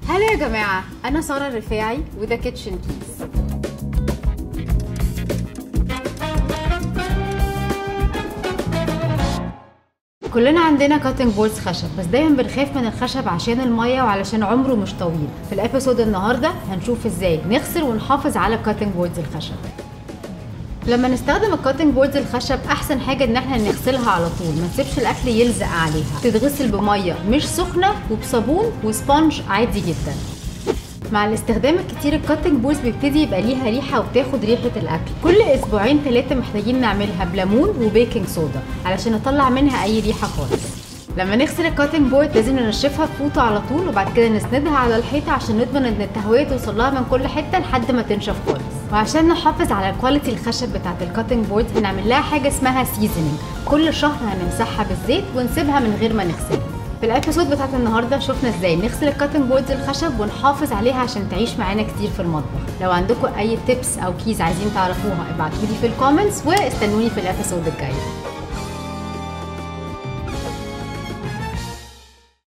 هلا يا جماعة أنا سارة الرفاعي وده كيتشن كيز كلنا عندنا كاتنج بوردز خشب بس دايما بنخاف من الخشب عشان المية وعلشان عمره مش طويل في الابيسود النهاردة هنشوف ازاي نغسل ونحافظ على الكاتنج بوردز الخشب لما نستخدم الكاتنج بوردز الخشب احسن حاجه ان احنا نغسلها على طول ما نسيبش الاكل يلزق عليها تتغسل بميه مش سخنه وبصابون وسبونج عادي جدا مع الاستخدام الكتير الكاتنج بوردز بيبتدي يبقى ليها ريحه وبتاخد ريحه الاكل كل اسبوعين ثلاثه محتاجين نعملها بليمون وبيكنج صودا علشان نطلع منها اي ريحه خالص لما نغسل الكاتنج بورد لازم ننشفها بفوطه على طول وبعد كده نسندها على الحيطه عشان نضمن ان التهويه توصل لها من كل حته لحد ما تنشف خالص وعشان نحافظ على كواليتي الخشب بتاعه الكاتنج بورد هنعمل لها حاجه اسمها سيزنينج كل شهر هنمسحها بالزيت ونسيبها من غير ما نغسلها في الابيسود بتاعت النهارده شفنا ازاي نغسل الكاتنج بوردز الخشب ونحافظ عليها عشان تعيش معانا كتير في المطبخ لو عندكم اي تيبس او كيز عايزين تعرفوها ابعتولي في الكومنتس واستنوني في الابيسود الجاي